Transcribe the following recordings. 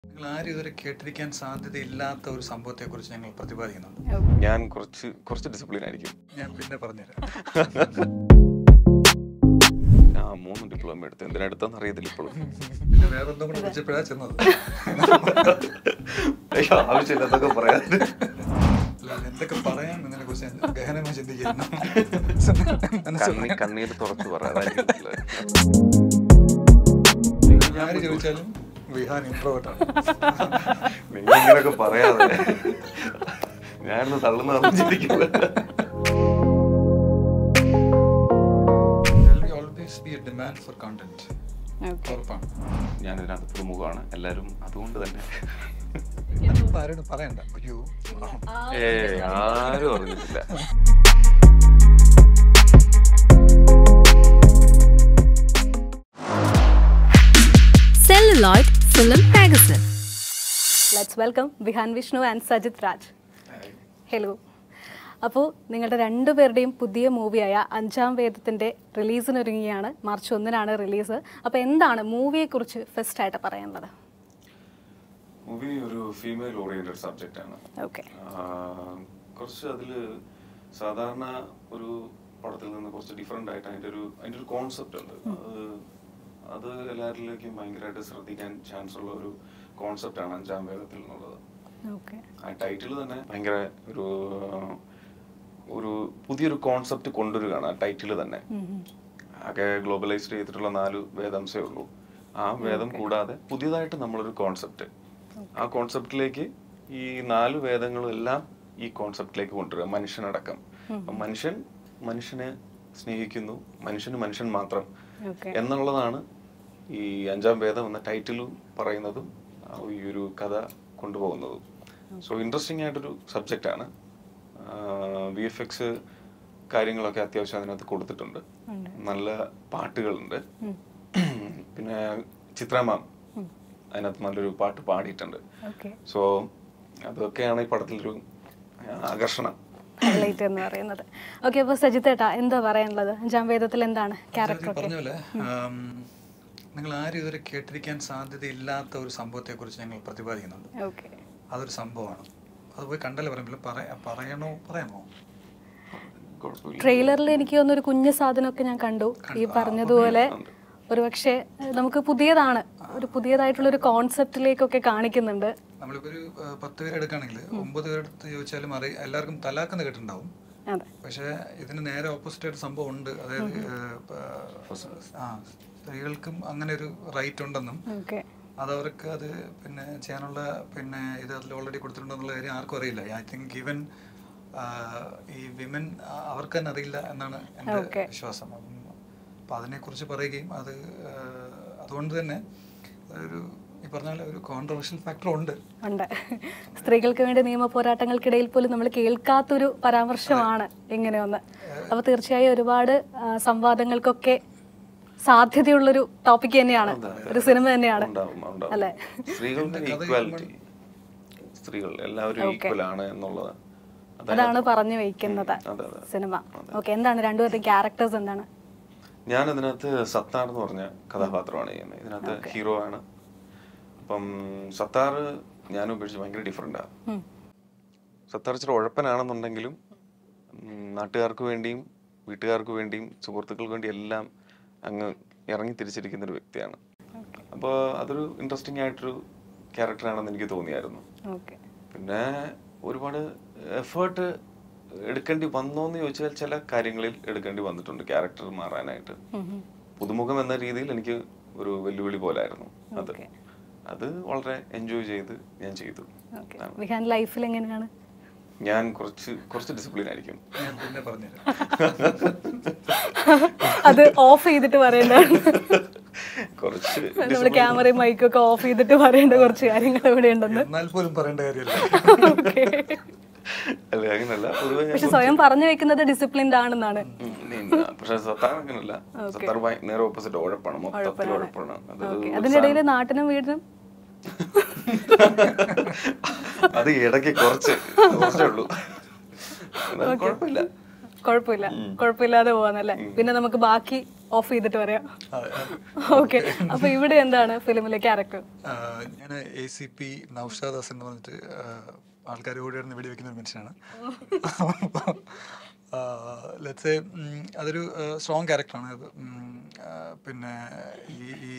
നിങ്ങൾ ആരും ഇതുവരെ കേട്ടിരിക്കാൻ സാധ്യതയില്ലാത്ത ഒരു സംഭവത്തെക്കുറിച്ച് ഞങ്ങൾ പ്രതിപാദിക്കുന്നുണ്ട് ഞാൻ കുറച്ച് കുറച്ച് ഡിസിപ്ലിൻ ആയിരിക്കും ഞാൻ പിന്നെ പറഞ്ഞുതരാം ആ മൂന്ന് ഡിപ്ലോമ എടുത്ത് എന്തിനാ എടുത്തെന്ന് അറിയത്തില്ല ഇപ്പോഴും പിന്നെ വേറെ ഒന്നും കൂടെ വിളിച്ചപ്പോഴാണ് ചെന്നത് അയ്യോ ആവശ്യമില്ലാത്തൊക്കെ പറയാൻ അല്ല, എന്തൊക്കെ പറയാം എന്നതിനെ കുറിച്ച് ഞാൻ ഗഹനമായി ചിന്തിക്കുന്നു കണ്ണി കണ്ണീര് തുറച്ചു പറ അതായിരിക്കും നല്ലത്. ആര് ചോദിച്ചാലും വിഹാൻ ഇൻട്രോവേർട്ടാണ് നിങ്ങൾ ഇങ്ങനെയൊക്കെ പറയാതെ ഞാനിന്ന് തള്ളുന്ന ചിന്തിക്കുന്നത് always be a demand for content okay ഉറപ്പാണ് ഞാൻ ഇതിനകത്ത് പ്രമുഖമാണ് എല്ലാവരും അതുകൊണ്ട് തന്നെ അതിപ്പോ ആരോടും പറയണ്ട അയ്യോ ഏ ആരും അറിഞ്ഞിട്ടില്ല Celluloid Film Magazine. Let's welcome Vihan Vishnu and Sajith Raj hello അപ്പോൾ നിങ്ങളുടെ രണ്ടുപേരുടെയും പുതിയ മൂവിയായ അഞ്ചാം വേദത്തിൻ്റെ റിലീസിനൊരുങ്ങിയാണ് മാർച്ച് ഒന്നിനാണ് റിലീസ് അപ്പോൾ എന്താണ് മൂവിയെക്കുറിച്ച് ഫസ്റ്റ് ആയിട്ട് പറയാനുള്ളത് മൂവി ഒരു ഫീമെയിൽ ഓറിയന്റഡ് സബ്ജക്റ്റ് ആണ് ഓക്കെ ആഹ് കുറച്ച് അതിൽ സാധാരണ ഒരു പടത്തിൽ നിന്ന് കുറച്ച് ഡിഫറെൻ്റ് ആയിട്ട് അതിൻ്റെ ഒരു അതിൻ്റെ ഒരു കോൺസെപ്റ്റ് ഉണ്ട് അത് അത് എല്ലാവരിലേക്കും ഭയങ്കരമായിട്ട് ശ്രദ്ധിക്കാൻ ചാൻസ് ഉള്ള ഒരു കോൺസെപ്റ്റാണ് അഞ്ചാം വേദത്തിൽ എന്നുള്ളത് ഓക്കെ ആ ടൈറ്റിൽ തന്നെ ഭയങ്കര ഒരു ഒരു പുതിയൊരു കോൺസെപ്റ്റ് കൊണ്ടുവരികയാണ് ആ ടൈറ്റിൽ തന്നെ ആകെ ഗ്ലോബലൈസ്ഡ് ചെയ്തിട്ടുള്ള നാല് വേദംസേ ഉള്ളൂ ആ വേദം കൂടാതെ പുതിയതായിട്ട് നമ്മളൊരു കോൺസെപ്റ്റ് ആ കോൺസെപ്റ്റിലേക്ക് ഈ നാല് വേദങ്ങളും എല്ലാം ഈ കോൺസെപ്റ്റിലേക്ക് കൊണ്ടുവരിക മനുഷ്യനടക്കം അപ്പം മനുഷ്യൻ മനുഷ്യനെ സ്നേഹിക്കുന്നു മനുഷ്യന് മനുഷ്യൻ മാത്രം ഓക്കെ എന്നുള്ളതാണ് ഈ അഞ്ചാം വേദം എന്ന ടൈറ്റിലും പറയുന്നതും ആ ഈ ഒരു കഥ കൊണ്ടുപോകുന്നതും സോ ഇൻട്രസ്റ്റിംഗ് ആയിട്ടൊരു സബ്ജക്റ്റാണ് വി എഫ് എക്സ് കാര്യങ്ങളൊക്കെ അത്യാവശ്യം അതിനകത്ത് കൊടുത്തിട്ടുണ്ട് നല്ല പാട്ടുകളുണ്ട് പിന്നെ ചിത്രമാം അതിനകത്ത് നല്ലൊരു പാട്ട് പാടിയിട്ടുണ്ട് ഓക്കെ സോ അതൊക്കെയാണ് ഈ പടത്തിലൊരു ആകർഷണം ഹൈലൈറ്റ് എന്ന് പറയുന്നത് ഓക്കെ അപ്പോൾ സജിത് ഏട്ടാ എന്താ പറയാനുള്ളത് അഞ്ചാം വേദത്തിൽ എന്താണ് ക്യാരക്ടർ ഒക്കെ പറഞ്ഞ പോലെ ആം, നിങ്ങൾ ആരും ഇതുവരെ കേട്ടിരിക്കാൻ സാധ്യതയില്ലാത്ത ഒരു സംഭവത്തെക്കുറിച്ച് ഞങ്ങൾ പ്രതിപാദിക്കുന്നുണ്ട് ഓക്കെ അതൊരു സംഭവമാണ് അത് പോയി കണ്ടല്ലേ പറയുമ്പോൾ പറയാ പറയണോ പറയാമോ കുഴപ്പമില്ല ട്രെയിലറിൽ എനിക്ക് തോന്നുന്നു ഒരു കുഞ്ഞു സാധനമൊക്കെ ഞാൻ കണ്ടു ഈ പറഞ്ഞതുപോലെ ഒരു പക്ഷേ നമുക്ക് പുതിയതാണ് ഒരു പുതിയതായിട്ടുള്ള ഒരു കോൺസെപ്റ്റിലേക്കൊക്കെ കാണിക്കുന്നുണ്ട് നമ്മളിപ്പോൾ ഒരു ആ, പത്ത് പേര് എടുക്കുകയാണെങ്കിൽ ഒമ്പത് പേരെടുത്ത് ചോദിച്ചാലും അറിയ എല്ലാവർക്കും തലാക്കെന്ന് കേട്ടിട്ടുണ്ടാവും അതെ പക്ഷേ ഇതിന് നേരെ ഓപ്പോസിറ്റ് ആയിട്ട് സംഭവം ഉണ്ട് അതായത് ആ, ആ സ്ത്രീകൾക്കും അങ്ങനെ ഒരു റൈറ്റ് ഉണ്ടെന്നും ഓക്കെ അതവർക്ക് അത് പിന്നെ ചെയ്യാനുള്ള പിന്നെ ഇത് അതിൽ ഓൾറെഡി കൊടുത്തിട്ടുണ്ടെന്നുള്ള കാര്യം ആർക്കും അറിയില്ല ഐ തിങ്ക് ഈവൻ ഈ വിമൻ അവർക്ക് തന്നെ അറിയില്ല എന്നാണ് എൻ്റെ Okay. വിശ്വാസം അപ്പം അപ്പം അതിനെക്കുറിച്ച് പറയുകയും അത് ആ, അതുകൊണ്ട് തന്നെ ഒരു ഈ പറഞ്ഞ പോലെ ഒരു കോൺട്രവേഴ്ഷ്യൽ ഫാക്ടർ ഉണ്ട് ഉണ്ട് സ്ത്രീകൾക്ക് വേണ്ടി നിയമ പോരാട്ടങ്ങൾക്കിടയിൽ പോലും നമ്മൾ കേൾക്കാത്തൊരു പരാമർശമാണ് ഇങ്ങനെയൊന്ന് അപ്പോൾ തീർച്ചയായും ഒരുപാട് ആ, സംവാദങ്ങൾക്കൊക്കെ സാധ്യതയുള്ളൊരു ടോപ്പിക് തന്നെയാണ് ഒരു സിനിമ തന്നെയാണ് ഉണ്ടാവും ഉണ്ടാവും അല്ലേ സ്ത്രീകളുടെ ഈക്വാലിറ്റി സ്ത്രീകൾ എല്ലാവരും ഈക്വൽ ആണ് എന്നുള്ളത് അതായത് അതാണ് പറഞ്ഞു വയ്ക്കുന്നത് അതെ അതെ സിനിമ ഓക്കെ എന്താണ് രണ്ടുപേരുടെ ക്യാരക്ടേഴ്സ് എന്താണ് ഞാൻ ഇതിനകത്ത് സത്താർ എന്ന് പറഞ്ഞ കഥാപാത്രമാണ് ചെയ്യുന്നത് ഇതിനകത്ത് ഹീറോ ആണ് അപ്പം സത്താർ ഞാൻ ഉപേക്ഷിച്ച് ഭയങ്കര ഡിഫറെൻ്റാണ് ഉം. സത്താർ ഇച്ചിരി ഉഴപ്പനാണെന്നുണ്ടെങ്കിലും ഉം, നാട്ടുകാർക്ക് വേണ്ടിയും വീട്ടുകാർക്ക് വേണ്ടിയും സുഹൃത്തുക്കൾക്ക് വേണ്ടി എല്ലാം അങ്ങ് ഇറങ്ങി തിരിച്ചിരിക്കുന്ന ഒരു വ്യക്തിയാണ് അപ്പോൾ അതൊരു ഇൻട്രസ്റ്റിംഗ് ആയിട്ടൊരു ക്യാരക്ടറാണെന്ന് എനിക്ക് തോന്നിയായിരുന്നു ഓക്കെ പിന്നെ ഒരുപാട് എഫേർട്ട് എടുക്കേണ്ടി വന്നോന്ന് ചോദിച്ചാൽ ചില കാര്യങ്ങളിൽ എടുക്കേണ്ടി വന്നിട്ടുണ്ട് ക്യാരക്ടർ മാറാനായിട്ട് പുതുമുഖം എന്ന രീതിയിൽ എനിക്ക് ഒരു വെല്ലുവിളി പോലായിരുന്നു അത് Okay. അത് വളരെ എൻജോയ് ചെയ്ത് ഞാൻ ചെയ്തു ഓക്കെ വിഹാൻ ലൈഫിൽ എങ്ങനെയാണ് ഞാൻ കുറച്ച് കുറച്ച് ഡിസിപ്ലിൻ ആയിരിക്കും ഞാൻ പിന്നെ പറഞ്ഞുതരാം അത് ഓഫ് ചെയ്തിട്ട് പറയേണ്ടതാണ് കുറച്ച് നമ്മൾ ക്യാമറയും മൈക്കും ഒക്കെ ഓഫ് ചെയ്തിട്ട് പറയേണ്ട കുറച്ച് കാര്യങ്ങൾ ഇവിടെ ഉണ്ടെന്ന് എന്നാൽ പോലും പറയേണ്ട കാര്യമില്ല ഓക്കെ അല്ല അങ്ങനല്ല പൊതുവെ ഞാൻ പക്ഷെ സ്വയം പറഞ്ഞു വെക്കുന്നത് ഡിസിപ്ലിൻഡ് ആണെന്നാണ് ഉം, നീ- പക്ഷെ സത്താർ അങ്ങനല്ല സത്താർ ഭയ- നേരെ ഓപ്പോസിറ്റ് ഉഴപ്പാണ് മൊത്തത്തിൽ ഉഴപ്പാണ് അത് ഓക്കെ അതിനിടയിൽ നാട്ടിനും വീടിനും അത് ഇടയ്ക്ക് കുറച്ച് കുറച്ചേ ഉള്ളൂ എന്നാലും കുഴപ്പമില്ല കുഴപ്പമില്ല കുഴപ്പമില്ലാതെ പോവാന്നല്ലേ പിന്നെ നമുക്ക് ബാക്കി ഓഫ് ചെയ്തിട്ട് പറയാം ഓക്കെ അപ്പൊ ഇവിടെ എന്താണ് ഫിലിമിലെ ക്യാരക്ടർ ഞാൻ A C P Naushad Hasan എന്ന് പറഞ്ഞിട്ട് ആൾക്കാർ ഓടി നടന്ന് വെടിവെക്കുന്ന ഒരു മനുഷ്യനാണ് ലെറ്റ്സ് അതൊരു സ്ട്രോങ് ക്യാരക്ടറാണ് അത് ഉം, ആ, പിന്നെ ഈ ഈ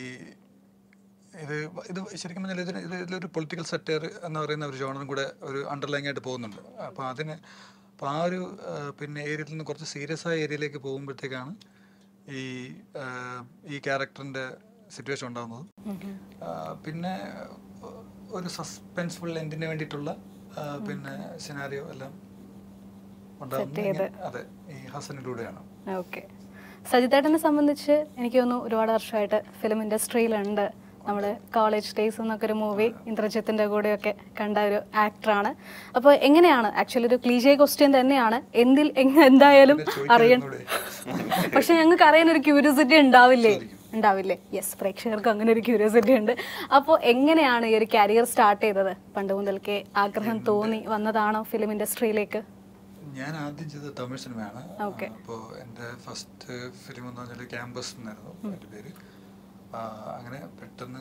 ഇത് ഇത് ശരിക്കും പറഞ്ഞാൽ ഇതിന് ഇത് ഇതിലൊരു പൊളിറ്റിക്കൽ സെക്ടർ എന്ന് പറയുന്ന ഒരു ജോണറും കൂടെ ഒരു അണ്ടർലൈൻ ആയിട്ട് പോകുന്നുണ്ട് അപ്പോൾ അതിന് അപ്പോൾ ആ ഒരു ആ, പിന്നെ ഏരിയയിൽ നിന്ന് കുറച്ച് സീരിയസ് ആയ ഏരിയയിലേക്ക് പോകുമ്പോഴത്തേക്കാണ് ഈ ആ, ഈ ക്യാരക്ടറിൻ്റെ സിറ്റുവേഷൻ ഉണ്ടാകുന്നത് ആ, പിന്നെ ഒരു സസ്പെൻസ്ഫുൾ എൻഡിന് വേണ്ടിയിട്ടുള്ള ആ, പിന്നെ സിനാരിയോ എല്ലാം ഉണ്ടാകുന്നത് ഇങ്ങനെ- അതെ ഈ ഹസനിലൂടെയാണ് ഓക്കെ സജിതേട്ടനെ സംബന്ധിച്ച് എനിക്ക് തോന്നുന്നു ഒരുപാട് വർഷമായിട്ട് ഫിലിം ഇൻഡസ്ട്രിയിലുണ്ട് നമ്മൾ കോളേജ് ഡേയ്സ് എന്നൊക്കെ ഒരു മൂവി ഇന്ദ്രജിത്തിന്റെ കൂടെയൊക്കെ കണ്ട ഒരു ആക്ടറാണ് അപ്പോൾ എങ്ങനെയാണ് ആക്ച്വലി ഒരു ക്ലീശേ ക്വസ്റ്റ്യൻ തന്നെയാണ് എന്തിൽ എങ്ങ- എന്തായാലും അറിയണം പക്ഷെ ഞങ്ങൾക്ക് അറിയാൻ ഒരു ക്യൂരിയോസിറ്റി ഉണ്ടാവില്ലേ ഉണ്ടാവില്ലേ യെസ് പ്രേക്ഷകർക്ക് അങ്ങനെ ഒരു ക്യൂരിയോസിറ്റി ഉണ്ട് അപ്പോൾ എങ്ങനെയാണ് ഈ ഒരു കരിയർ സ്റ്റാർട്ട് ചെയ്തത് പണ്ട് മുതൽക്കേ ആഗ്രഹം തോന്നി വന്നതാണോ ഫിലിം ഇൻഡസ്ട്രിയിലേക്ക് ഞാൻ ആദ്യം ചെയ്തത് തമിഴ് സിനിമയാണ് Okay. അപ്പോൾ എൻ്റെ ഫസ്റ്റ് ഫിലിം എന്ന് പറഞ്ഞാൽ ക്യാമ്പസ് എന്നായിരുന്നു എൻ്റെ പേര് ആ, അങ്ങനെ പെട്ടെന്ന്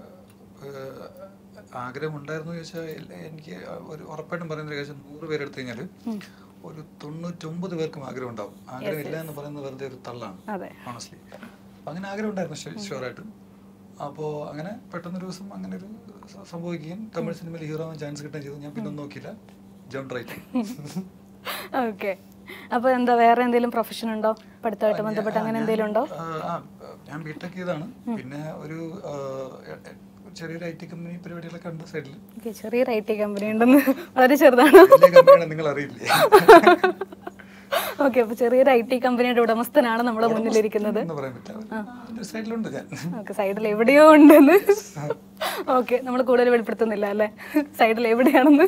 ആ, ആഗ്രഹം ഉണ്ടായിരുന്നു ചോദിച്ചാൽ എനിക്ക് ഒരു ഉറപ്പായിട്ടും പറയുന്ന ഒരു കാര്യം നൂറ് പേരെടുത്ത് കഴിഞ്ഞാൽ ഒരു തൊണ്ണൂറ്റൊമ്പത് പേർക്കും ആഗ്രഹം ഉണ്ടാവും ആഗ്രഹം ഇല്ല എന്ന് പറയുന്നത് വെറുതെ ഒരു തള്ളാണ് അതെ ഓണസ്റ്റ്ലി അങ്ങനെ ആഗ്രഹം ഉണ്ടായിരുന്നു ഷുവറായിട്ടും അപ്പോൾ അങ്ങനെ പെട്ടെന്നൊരു ദിവസം അങ്ങനെ ഒരു സ- സംഭവിക്കുകയും തമിഴ് സിനിമയിൽ ഹീറോ ആവാൻ ചാൻസ് കിട്ടുകയും ചെയ്തു ഞാൻ പിന്നെ ഒന്നും നോക്കിയില്ല ജംപ് റൈറ്റ് ഓക്കെ അപ്പൊ എന്താ വേറെ എന്തെങ്കിലും പ്രൊഫഷൻ ഉണ്ടോ പഠിത്തമായിട്ട് ബന്ധപ്പെട്ട് അങ്ങനെ എന്തെങ്കിലും ഉണ്ടോ ആ, ആ, ഞാൻ ബിടെക് ചെയ്താണ് പിന്നെ ഒരു ആ, എ- എ- ചെറിയൊരു ഐ ടി കമ്പനി പരിപാടികളൊക്കെ ഉണ്ട് സൈഡിൽ ഓക്കെ ചെറിയൊരു ഐ ടി കമ്പനി ഉണ്ടെന്ന് വളരെ ചെറുതാണ് വലിയ കമ്പനിയാണ് നിങ്ങൾ അറിയില്ലേ ഓക്കെ അപ്പൊ ചെറിയൊരു ഐ ടി കമ്പനിയുടെ ഉടമസ്ഥനാണ് നമ്മുടെ മുന്നിലിരിക്കുന്നത് എന്ന് പറയാൻ പറ്റില്ല സൈഡിലുണ്ട് ഞാൻ ഓക്കെ സൈഡിൽ എവിടെയോ ഉണ്ടെന്ന് ഓക്കെ നമ്മൾ കൂടുതൽ വെളിപ്പെടുത്തുന്നില്ല അല്ലേ സൈഡിൽ എവിടെയാണെന്ന്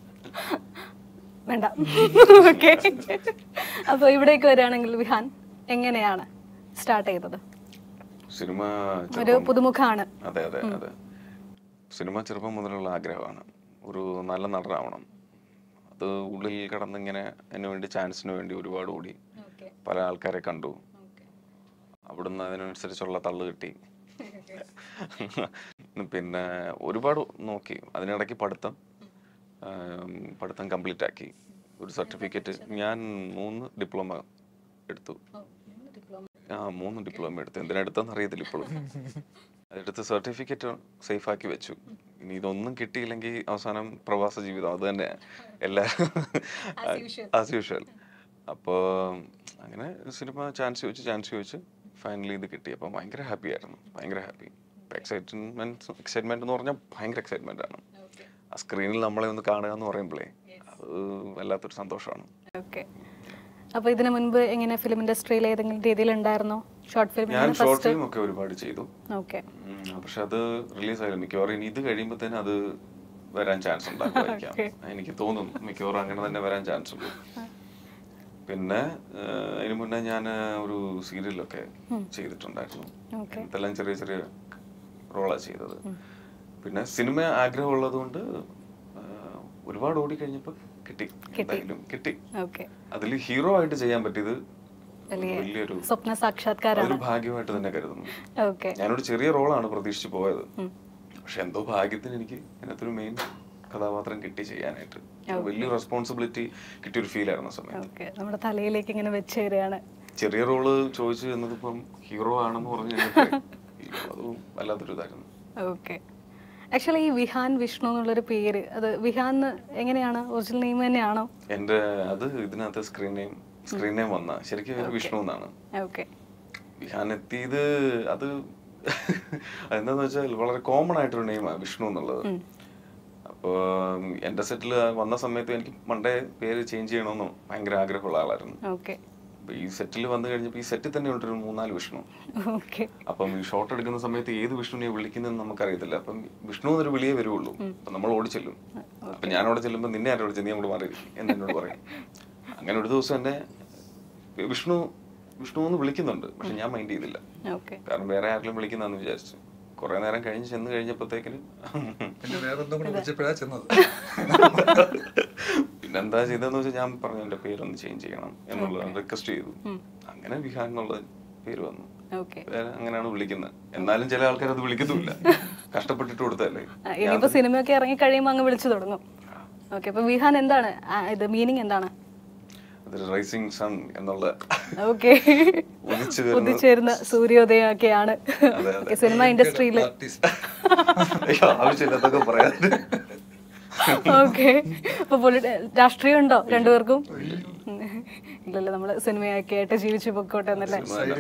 വേണ്ട ഓക്കെ അപ്പോൾ ഇവിടേക്ക് വരികയാണെങ്കിൽ വിഹാൻ എങ്ങനെയാണ് സ്റ്റാർട്ട് ചെയ്തത് സിനിമ ഒരു പുതുമുഖാണ് അതെ അതെ അതെ സിനിമ ചെറുപ്പം മുതലുള്ള ആഗ്രഹമാണ് ഒരു നല്ല നടനാവണം അത് ഉള്ളിൽ കിടന്നിങ്ങനെ അതിനു വേണ്ടി ചാൻസിന് വേണ്ടി ഒരുപാട് ഓടി പല ആൾക്കാരെ കണ്ടു അവിടുന്ന് അതിനനുസരിച്ചുള്ള തള്ളു കിട്ടി പിന്നെ ഒരുപാട് നോക്കി അതിനിടയ്ക്ക് പഠിത്തം ആം, പഠിത്തം കംപ്ലീറ്റ് ആക്കി ഒരു സർട്ടിഫിക്കറ്റ് ഞാൻ മൂന്ന് ഡിപ്ലോമ എടുത്തു ആ മൂന്ന് ഡിപ്ലോമ എടുത്തു എന്തിനെടുത്തെന്ന് അറിയത്തില്ല ഇപ്പോഴും അതെടുത്ത് സർട്ടിഫിക്കറ്റ് സേഫ് ആക്കി വെച്ചു ഇനി ഇതൊന്നും കിട്ടിയില്ലെങ്കിൽ അവസാനം പ്രവാസ ജീവിതം അത് തന്നെ എല്ലാ ആസ് യൂഷ്വൽ അപ്പോൾ അങ്ങനെ സിനിമ ചാൻസ് ചോദിച്ചു ചാൻസ് ചോദിച്ചു ഫൈനലി ഇത് കിട്ടി അപ്പോൾ ഭയങ്കര ഹാപ്പി ആയിരുന്നു ഭയങ്കര ഹാപ്പി എക്സൈറ്റ്മെന്റ് എക്സൈറ്റ്മെന്റ് എന്ന് പറഞ്ഞാൽ ഭയങ്കര എക്സൈറ്റ്മെന്റ് ആണ് ആ സ്ക്രീനിൽ നമ്മളെ ഒന്ന് കാണുക എന്ന് പറയുമ്പോഴേ അത് വല്ലാത്തൊരു സന്തോഷമാണ് ഓക്കെ അപ്പോൾ ഇതിനു മുൻപ് എങ്ങനെ ഫിലിം ഇൻഡസ്ട്രിയിൽ ഏതെങ്കിലും രീതിയിൽ ഉണ്ടായിരുന്നോ ഷോർട്ട് ഫിലിം ഞാൻ ഷോർട്ട് ഫിലിം ഒക്കെ ഒരുപാട് ചെയ്തു ഓക്കെ ഉം, പക്ഷെ അത് റിലീസ് ആയില്ല മിക്കവാറും ഇനി ഇത് കഴിയുമ്പോഴത്തേനും അത് വരാൻ ചാൻസ് ഉണ്ടാകുമായിരിക്കാം എനിക്ക് തോന്നുന്നു മിക്കവാറും അങ്ങനെ തന്നെ വരാൻ ചാൻസ് ഉണ്ട് പിന്നെ ഏഹ്, അതിന് മുന്നേ ഞാൻ ഒരു സീരിയലൊക്കെ ചെയ്തിട്ടുണ്ടായിരുന്നു ഓക്കെ ഇതെല്ലാം ചെറിയ ചെറിയ റോളാണ് ചെയ്തത് പിന്നെ സിനിമ ആഗ്രഹമുള്ളത് കൊണ്ട് ഏഹ്, ഒരുപാട് ഓടി കഴിഞ്ഞപ്പോൾ കിട്ടി എന്തായാലും കിട്ടി ഓക്കെ അതിൽ ഹീറോ ആയിട്ട് ചെയ്യാൻ പറ്റിയത് വലിയ വലിയൊരു സ്വപ്ന സാക്ഷാത്കാരാണ് അതൊരു ഭാഗ്യമായിട്ട് തന്നെ കരുതുന്നു ഓക്കെ ഞാനൊരു ചെറിയ റോളാണ് പ്രതീക്ഷിച്ച് പോയത് പക്ഷെ എന്തോ ഭാഗ്യത്തിന് എനിക്ക് അതിനകത്തൊരു മെയിൻ കഥാപാത്രം കിട്ടി ചെയ്യാനായിട്ട് വലിയ റെസ്പോൺസിബിലിറ്റി കിട്ടിയൊരു ഫീൽ ആയിരുന്നു ആ സമയത്ത് ഓക്കെ നമ്മുടെ തലയിലേക്ക് ഇങ്ങനെ വെച്ച് തരികയാണ് ചെറിയ റോള് ചോദിച്ചു എന്നതിപ്പം ഹീറോ ആണെന്ന് പറഞ്ഞു കഴിഞ്ഞാൽ അത് വല്ലാത്തൊരു ഇതായിരുന്നു ഓക്കെ ആക്ച്വലി ഈ വിഹാൻ വിഷ്ണു എന്നുള്ളൊരു പേര് അത് വിഹാൻ ന്ന് എങ്ങനെയാണ് ഒറിജിനൽ നെയിം തന്നെയാണോ എന്റെ അത് ഇതിനകത്ത് സ്ക്രീൻ നെയിം സ്ക്രീൻ നെയിം വന്ന ശരിക്കും പേര് വിഷ്ണു എന്നാണ് ഓക്കെ വിഹാൻ എത്തിയത് അത് എന്താന്ന് വെച്ചാൽ വളരെ കോമൺ ആയിട്ടൊരു നെയിമാണ് വിഷ്ണു എന്നുള്ളത് അപ്പോൾ എൻ്റെ സെറ്റിൽ വന്ന സമയത്ത് എനിക്ക് മണ്ടേ പേര് ചേഞ്ച് ചെയ്യണമെന്ന് ഭയങ്കര ആഗ്രഹമുള്ള ആളായിരുന്നു ഓക്കെ അപ്പൊ ഈ സെറ്റിൽ വന്നു കഴിഞ്ഞപ്പോൾ ഈ സെറ്റിൽ തന്നെ ഉണ്ടൊരു മൂന്നാല് വിഷ്ണു ഓക്കെ അപ്പം ഈ ഷോട്ട് എടുക്കുന്ന സമയത്ത് ഏത് വിഷ്ണുവിനെ വിളിക്കുന്നതെന്ന് നമുക്കറിയത്തില്ല അപ്പം വിഷ്ണു എന്നൊരു വിളിയേ വരുള്ളൂ അപ്പൊ നമ്മൾ ഓടി ചെല്ലും അപ്പൊ ഞാൻ അവിടെ ചെല്ലുമ്പോൾ നിന്നെ ആരോട് ചെന്ന് അങ്ങോട്ട് മാറി എന്ന് എന്നോട് പറയും അങ്ങനെ ഒരു ദിവസം എന്നെ വിഷ്ണു വിഷ്ണു എന്ന് വിളിക്കുന്നുണ്ട് പക്ഷെ ഞാൻ മൈൻഡ് ചെയ്തില്ല ഓക്കെ കാരണം വേറെ ആരെങ്കിലും വിളിക്കുന്നതെന്ന് വിചാരിച്ചു കുറെ നേരം കഴിഞ്ഞ് ചെന്ന് കഴിഞ്ഞപ്പോഴത്തേക്കിന് പിന്നെ വേറെ എന്തും കൂടെ വിളിച്ചപ്പോഴാണ് ചെന്നത് പിന്നെ എന്താ ചെയ്തതെന്ന് വെച്ചാൽ ഞാൻ പറഞ്ഞു എന്റെ പേരൊന്ന് ചേഞ്ച് ചെയ്യണം എന്നുള്ളത് റിക്വസ്റ്റ് ചെയ്തു അങ്ങനെ വിഹാൻ എന്നുള്ള പേര് വന്നു ഓക്കെ വേറെ അങ്ങനെയാണ് വിളിക്കുന്നത് എന്നാലും ചില ആൾക്കാർ അത് വിളിക്കത്തുമില്ല കഷ്ടപ്പെട്ടിട്ട് കൊടുത്തല്ലേ ഇനിയിപ്പോ സിനിമയൊക്കെ ഇറങ്ങി കഴിയുമ്പോൾ അങ്ങ് വിളിച്ചു തുടങ്ങും ഓക്കെ അപ്പൊ വിഹാൻ എന്താണ് ആ, ഇത് മീനിങ് എന്താണ് അതൊരു റൈസിങ് സൺ എന്നുള്ള ഓക്കെ ഉദിച്ചു വരുന്ന ഉദിച്ചേരുന്ന സൂര്യോദയമൊക്കെയാണ് അതെ, അതെ. ഓക്കെ സിനിമ ഇൻഡസ്ട്രിയിൽ ആർട്ടിസ്റ്റ് അയ്യോ, ആവശ്യമില്ലാത്തൊക്കെ പറയാതെ ഓക്കെ അപ്പൊ പൊളി രാഷ്ട്രീയം ഉണ്ടോ രണ്ടുപേർക്കും ഉം. ഇല്ലല്ലോ നമ്മള് സിനിമയൊക്കെ ആയിട്ട് ജീവിച്ചു പൊക്കോട്ടെ എന്നല്ലേ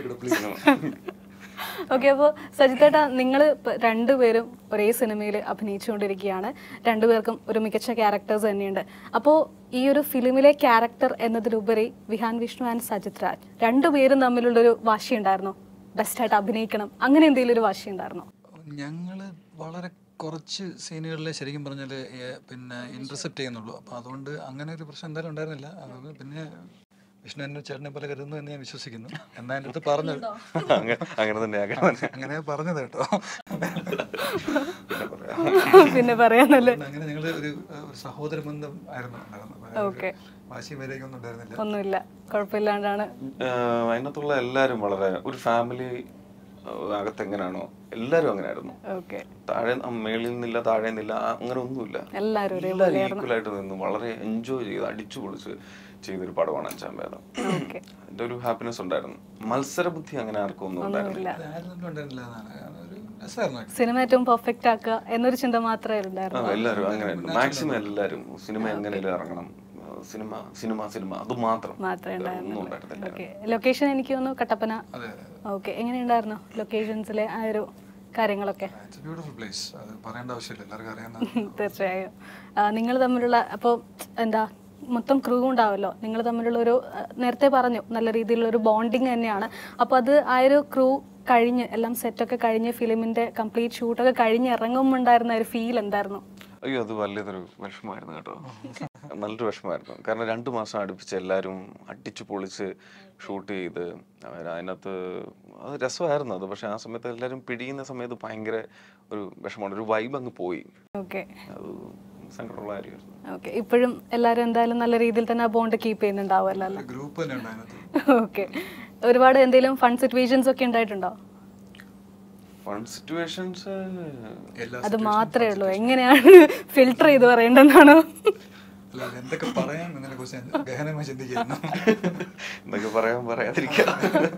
ഓക്കെ അപ്പോൾ സജിത്തേട്ട നിങ്ങൾ രണ്ടുപേരും ഒരേ സിനിമയിൽ അഭിനയിച്ചുകൊണ്ടിരിക്കുകയാണ് രണ്ടുപേർക്കും ഒരു മികച്ച ക്യാരക്ടേഴ്സ് തന്നെയുണ്ട് അപ്പോൾ ഈ ഒരു ഫിലിമിലെ ക്യാരക്ടർ എന്നതിലുപരി വിഹാൻ വിഷ്ണു ആൻഡ് സജിത് രാജ് രണ്ടുപേരും തമ്മിലുള്ളൊരു വാശി ഉണ്ടായിരുന്നോ ബെസ്റ്റായിട്ട് അഭിനയിക്കണം അങ്ങനെ എന്തെങ്കിലും ഒരു വാശി ഉണ്ടായിരുന്നോ ഞങ്ങള് വളരെ കുറച്ച് സീനുകളിലെ ശരിക്കും പറഞ്ഞാൽ പിന്നെ ഇന്റർസെപ്റ്റ് ചെയ്യുന്നുള്ളൂ അപ്പോൾ അതുകൊണ്ട് അങ്ങനെ ഒരു പ്രശ്നം എന്തായാലും ഉണ്ടായിരുന്നില്ല അത് പിന്നെ വിഷ്ണു എന്നെ ചേട്ടനെ പോലെ കരുതുന്നു എന്ന് ഞാൻ വിശ്വസിക്കുന്നു എന്നാ എൻ്റെ അടുത്ത് പറഞ്ഞത് അങ്ങനെ അങ്ങനെ തന്നെ അങ്ങനെ തന്നെ അങ്ങനെ പറഞ്ഞത് കേട്ടോ പിന്നെ പറയാം പിന്നെ പറയാന്നല്ലേ അതുകൊണ്ട് അങ്ങനെ ഞങ്ങൾ ഒരു ഏഹ്, ഒരു സഹോദര ബന്ധം ആയിരുന്നു ഉണ്ടായിരുന്നത് അപ്പൊ ഓക്കെ വാശിയും വരെയൊന്നും ഉണ്ടായിരുന്നില്ല ഒന്നുമില്ല കുഴപ്പമില്ലാണ്ടാണ് ആഹ് അതിനകത്തുള്ള എല്ലാരും വളരെ ഒരു ഫാമിലി അകത്ത് എങ്ങനെയാണോ എല്ലാരും അങ്ങനെയായിരുന്നു ഓക്കെ താഴെ മേളിൽ നിന്നില്ല താഴെ നിന്നില്ല അങ്ങനെ ഒന്നുമില്ല എല്ലാവരും ഒരേ എല്ലാവരും ഈക്വൽ ആയിട്ട് നിന്ന് വളരെ എൻജോയ് ചെയ്ത് അടിച്ചു പൊളിച്ച് ചെയ്തൊരു പടമാണ് അഞ്ചാം വേദം ഓക്കെ അതിന്റെ ഒരു ഹാപ്പിനെസ് ഉണ്ടായിരുന്നു മത്സര ബുദ്ധി അങ്ങനെ ആർക്കും ഒന്നും ഉണ്ടായിരുന്നില്ല ഒന്നുമില്ല ആരും ഒന്നും ഉണ്ടായിരുന്നില്ല എന്നാണ് ഒരു രസമായിരുന്നു സിനിമ ഏറ്റവും പെർഫെക്റ്റ് ആക്കുക എന്നൊരു ചിന്ത മാത്രമേ ആ, ഉണ്ടായിരുന്നു എല്ലാവരും അങ്ങനെയായിരുന്നു മാക്സിമം എല്ലാവരും സിനിമ എങ്ങനെയും ഇറങ്ങണം ആ, സിനിമ സിനിമ സിനിമ അത് മാത്രം മാത്രമേ വേറെ ഒന്നും ഉണ്ടായിരുന്നുള്ളൂ ഉണ്ടായിരുന്നില്ല ഓക്കെ ലൊക്കേഷൻ എനിക്ക് തോന്നുന്നു കട്ടപ്പന അതെ അതെ ഓക്കെ എങ്ങനെയുണ്ടായിരുന്നു ലൊക്കേഷൻസിലെ ആ ഒരു കാര്യങ്ങളൊക്കെ ഇറ്റ്സ് ബ്യൂട്ടിഫുൾ പ്ലേസ് അത് പറയേണ്ട ആവശ്യമില്ല എല്ലാവർക്കും അറിയാവുന്ന തീർച്ചയായും നിങ്ങൾ തമ്മിലുള്ള അപ്പോൾ എന്താ മൊത്തം ക്രൂ ഉണ്ടാവുമല്ലോ നിങ്ങൾ തമ്മിലുള്ള ഒരു ആ, നേരത്തെ പറഞ്ഞു നല്ല രീതിയിലുള്ള ഒരു ബോണ്ടിങ് തന്നെയാണ് അപ്പോൾ അത് ആ ഒരു ക്രൂ കഴിഞ്ഞ് എല്ലാം സെറ്റൊക്കെ കഴിഞ്ഞ് ഫിലിമിന്റെ കംപ്ലീറ്റ് ഷൂട്ടൊക്കെ കഴിഞ്ഞ് ഇറങ്ങുമ്പോൾ ഉണ്ടായിരുന്ന ഒരു ഫീൽ എന്തായിരുന്നു അയ്യോ അത് വലിയതൊരു വിഷമമായിരുന്നു കേട്ടോ നല്ലൊരു വിഷമമായിരുന്നു കാരണം രണ്ടു മാസം അടുപ്പിച്ച് എല്ലാവരും അടിച്ചു പൊളിച്ച് ഷൂട്ട് ചെയ്ത് അവർ അതിനകത്ത് അത് രസമായിരുന്നു അത് പക്ഷെ ആ സമയത്ത് എല്ലാവരും പിടിയുന്ന സമയത്ത് ഭയങ്കര ഒരു വിഷമമാണ് ഒരു വൈബ് അങ്ങ് പോയി ഓക്കെ അത് സങ്കടമുള്ള കാര്യമായിരുന്നു ഓക്കെ ഇപ്പോഴും എല്ലാവരും എന്തായാലും നല്ല രീതിയിൽ തന്നെ ആ ബോണ്ട് കീപ്പ് ചെയ്യുന്നുണ്ടാവുമല്ലോ അല്ലേ ഗ്രൂപ്പ് തന്നെ ഉണ്ട് അതിനകത്ത് ഓക്കെ ഒരുപാട് എന്തെങ്കിലും ഫൺ സിറ്റുവേഷൻസ് ഒക്കെ ഉണ്ടായിട്ടുണ്ടോ ഫൺ സിറ്റുവേഷൻസ് എല്ലാ അത് മാത്രമേ ഉള്ളൂ എങ്ങനെയാണ് ഫിൽട്ടർ ചെയ്ത് പറയേണ്ടതെന്നാണോ അല്ല അത് എന്തൊക്കെ പറയാം എന്നതിനെ കുറിച്ച് ഞാൻ ഗഹനമായി ചിന്തിക്കുന്നു എന്നൊക്കെ പറയാൻ പറയാതിരിക്കാം